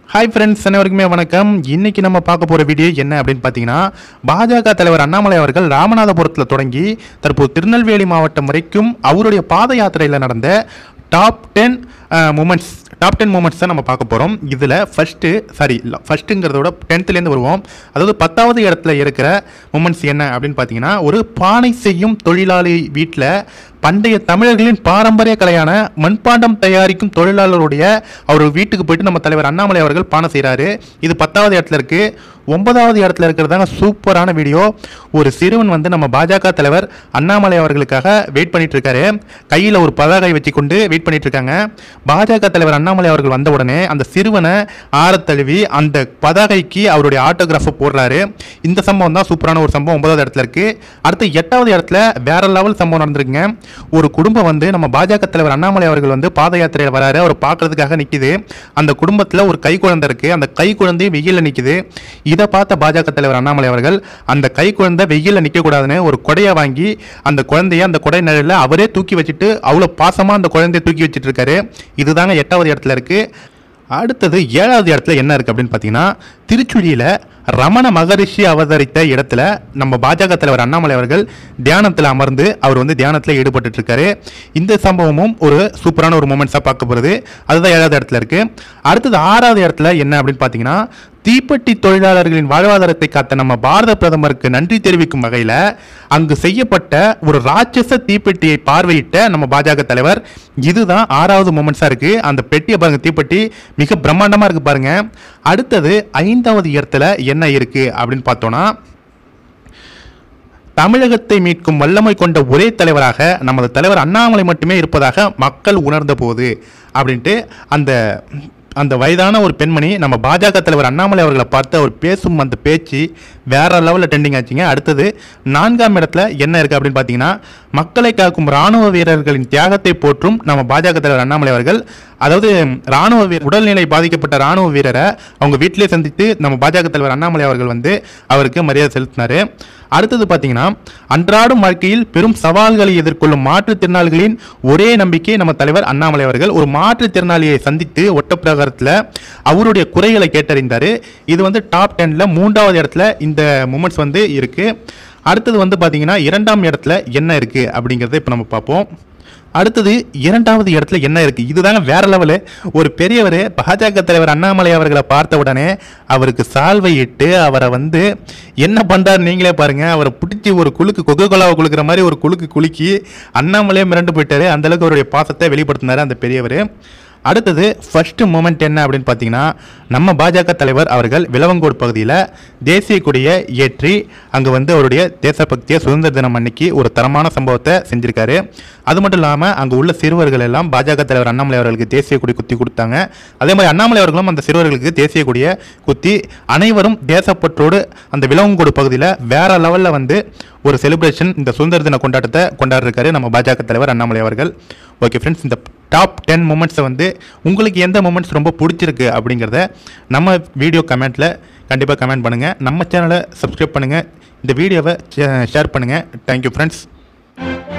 hi friends அனைவருக்குமே வணக்கம் இன்னைக்கு நம்ம பார்க்க போகிற வீடியோ என்ன அப்படின்னு பார்த்தீங்கன்னா பாஜக தலைவர் அண்ணாமலை அவர்கள் ராமநாதபுரத்தில் தொடங்கி தற்போது திருநெல்வேலி மாவட்டம் வரைக்கும் அவருடைய பாத யாத்திரையில் நடந்த top ten moments top ten moments தான் நம்ம பார்க்க போகிறோம் இதில் ஃபஸ்ட்டு சாரி ஃபஸ்ட்டுங்கிறத விட டென்த்துலேருந்து வருவோம் அதாவது பத்தாவது இடத்துல இருக்கிற மூமெண்ட்ஸ் என்ன அப்படின்னு பார்த்தீங்கன்னா ஒரு பானை செய்யும் தொழிலாளி வீட்டில் பண்டைய தமிழர்களின் பாரம்பரிய கலையான மண்பாண்டம் தயாரிக்கும் தொழிலாளருடைய அவர் வீட்டுக்கு போயிட்டு நம்ம தலைவர் அண்ணாமலை அவர்கள் பானை செய்கிறாரு இது பத்தாவது இடத்துல இருக்கு ஒன்பதாவது இடத்துல இருக்கிறதாங்க சூப்பரான வீடியோ ஒரு சிறுவன் வந்து நம்ம பாஜக தலைவர் அண்ணாமலை அவர்களுக்காக வெயிட் பண்ணிட்டு இருக்காரு கையில் ஒரு பதாகை வச்சு கொண்டு வெயிட் பண்ணிட்டு இருக்காங்க பாஜக தலைவர் அண்ணாமலை அவர்கள் வந்த உடனே அந்த சிறுவனை ஆறத் தழுவி அந்த பதாகைக்கு அவருடைய ஆட்டோகிராஃபை போடுறாரு இந்த சம்பவம் தான் சூப்பரான ஒரு சம்பவம் ஒன்பதாவது இடத்துல இருக்கு அடுத்து எட்டாவது இடத்துல வேற லெவல் சம்பவம் நடந்திருக்குங்க ஒரு குடும்பம் வந்து நம்ம பாஜக தலைவர் அண்ணாமலை அவர்கள் வந்து பாத யாத்திரையில் வராரு அவர் பார்க்கறதுக்காக நிற்கிது அந்த குடும்பத்தில் ஒரு கை குழந்தை இருக்கு அந்த கை குழந்தை வெயிலில் நிற்கிது இதை பார்த்த பாஜக தலைவர் அண்ணாமலை அவர்கள் அந்த கை குழந்தை வெயிலில் நிற்கக்கூடாதுன்னு ஒரு கொடையை வாங்கி அந்த குழந்தைய அந்த கொடை நிழலில் அவரே தூக்கி வச்சுட்டு அவ்வளோ பாசமாக அந்த குழந்தைய தூக்கி வச்சுட்டு இருக்காரு இதுதாங்க எட்டாவது இடத்துல இருக்கு அடுத்தது ஏழாவது இடத்துல என்ன இருக்குது அப்படின்னு பார்த்தீங்கன்னா திருச்சுழியில் ரமண மகரிஷி அவதரித்த இடத்துல நம்ம பாஜக தலைவர் அண்ணாமலை அவர்கள் தியானத்தில் அமர்ந்து அவர் வந்து தியானத்தில் ஈடுபட்டுட்டு இருக்காரு இந்த சம்பவமும் ஒரு சூப்பரான ஒரு மூமெண்ட்ஸாக பார்க்க போகிறது அதுதான் ஏழாவது இடத்துல இருக்கு அடுத்தது ஆறாவது இடத்துல என்ன அப்படின்னு பார்த்தீங்கன்னா தீப்பெட்டி தொழிலாளர்களின் வாழ்வாதாரத்தை காத்த நம்ம பாரத பிரதமருக்கு நன்றி தெரிவிக்கும் வகையில் அங்கு செய்யப்பட்ட ஒரு ராட்சச தீப்பெட்டியை பார்வையிட்ட நம்ம பாஜக தலைவர் இதுதான் ஆறாவது மூமெண்ட்ஸாக இருக்கு அந்த பெட்டியை பாருங்க தீப்பெட்டி மிக பிரம்மாண்டமாக இருக்கு பாருங்க அடுத்தது ஐந்தாவது இடத்துல என்ன இருக்கு அப்படின்னு பார்த்தோன்னா தமிழகத்தை மீட்கும் வல்லமை கொண்ட ஒரே தலைவராக நமது தலைவர் அண்ணாமலை மட்டுமே இருப்பதாக மக்கள் உணர்ந்த போது அப்படின்ட்டு அந்த அந்த வயதான ஒரு பெண்மணி நம்ம பாஜக தலைவர் அண்ணாமலை அவர்களை பார்த்து அவர் பேசும் அந்த பேச்சு வேற லெவலில் ட்ரெண்டிங் ஆச்சுங்க அடுத்தது நான்காம் இடத்துல என்ன இருக்குது அப்படின்னு பார்த்தீங்கன்னா மக்களை காக்கும் ராணுவ வீரர்களின் தியாகத்தை போற்றும் நம்ம பாஜக தலைவர் அண்ணாமலை அவர்கள் அதாவது ராணுவ வீரர் உடல்நிலை பாதிக்கப்பட்ட ராணுவ வீரரை அவங்க வீட்டிலே சந்தித்து நம்ம பாஜக தலைவர் அண்ணாமலை அவர்கள் வந்து அவருக்கு மரியாதை செலுத்தினார் அடுத்தது பார்த்தீங்கன்னா அன்றாடும் வாழ்க்கையில் பெரும் சவால்களை எதிர்கொள்ளும் மாற்றுத்திறனாளிகளின் ஒரே நம்பிக்கை நம்ம தலைவர் அண்ணாமலை அவர்கள் ஒரு மாற்றுத்திறனாளியை சந்தித்து ஒட்டப்பிரகாரத்தில் அவருடைய குறைகளை கேட்டறிந்தார் இது வந்து டாப் டென்ல மூன்றாவது இடத்துல இந்த மூமெண்ட்ஸ் வந்து இருக்கு அடுத்தது வந்து பார்த்தீங்கன்னா இரண்டாம் இடத்துல என்ன இருக்கு அப்படிங்கிறத இப்போ நம்ம பார்ப்போம் அடுத்தது இரண்டாவது இடத்துல என்ன இருக்கு இதுதாங்க வேற லெவலு ஒரு பெரியவர் பாஜக தலைவர் அண்ணாமலை அவர்களை பார்த்த உடனே அவருக்கு சால்வை இட்டு அவரை வந்து என்ன பண்றாரு நீங்களே பாருங்க அவரை பிடிச்சி ஒரு குலுக்கு கொக்கோ கோலாவை குலுக்கிற மாதிரி ஒரு குலுக்கு குலுக்கி அண்ணாமலையே மிரண்டு போயிட்டாரு அந்த அளவுக்கு அவருடைய பாசத்தை வெளிப்படுத்தினாரு அந்த பெரியவர் அடுத்தது ஃபர்ஸ்ட் மூமெண்ட் என்ன அப்படின்னு பார்த்தீங்கன்னா நம்ம பாஜக தலைவர் அவர்கள் விலவங்கோடு பகுதியில் தேசிய கொடியை ஏற்றி அங்கே வந்து அவருடைய தேசபக்திய சுதந்திர தினம் அன்னைக்கு ஒரு தரமான சம்பவத்தை செஞ்சிருக்காரு அது மட்டும் இல்லாமல் அங்கே உள்ள சிறுவர்கள் எல்லாம் பாஜக தலைவர் அண்ணாமலை அவர்களுக்கு தேசிய கொடி குத்தி கொடுத்தாங்க அதே மாதிரி அண்ணாமலை அவர்களும் அந்த சிறுவர்களுக்கு தேசிய கொடியை குத்தி அனைவரும் தேசப்பற்றோடு அந்த விலவங்கோடு பகுதியில் வேற லெவலில் வந்து ஒரு செலிப்ரேஷன் இந்த சுதந்திர தின கொண்டாட்டத்தை கொண்டாடிருக்காரு நம்ம பாஜக தலைவர் அண்ணாமலை அவர்கள் ஓகே ஃப்ரெண்ட்ஸ் இந்த டாப் டென் மூமெண்ட்ஸை வந்து உங்களுக்கு எந்த மூமெண்ட்ஸ் ரொம்ப பிடிச்சிருக்கு அப்படிங்கிறத நம்ம வீடியோ கமெண்ட்டில் கண்டிப்பாக கமெண்ட் பண்ணுங்கள் நம்ம சேனலை சப்ஸ்கிரைப் பண்ணுங்கள் இந்த வீடியோவை ஷேர் பண்ணுங்கள் தேங்க்யூ ஃப்ரெண்ட்ஸ்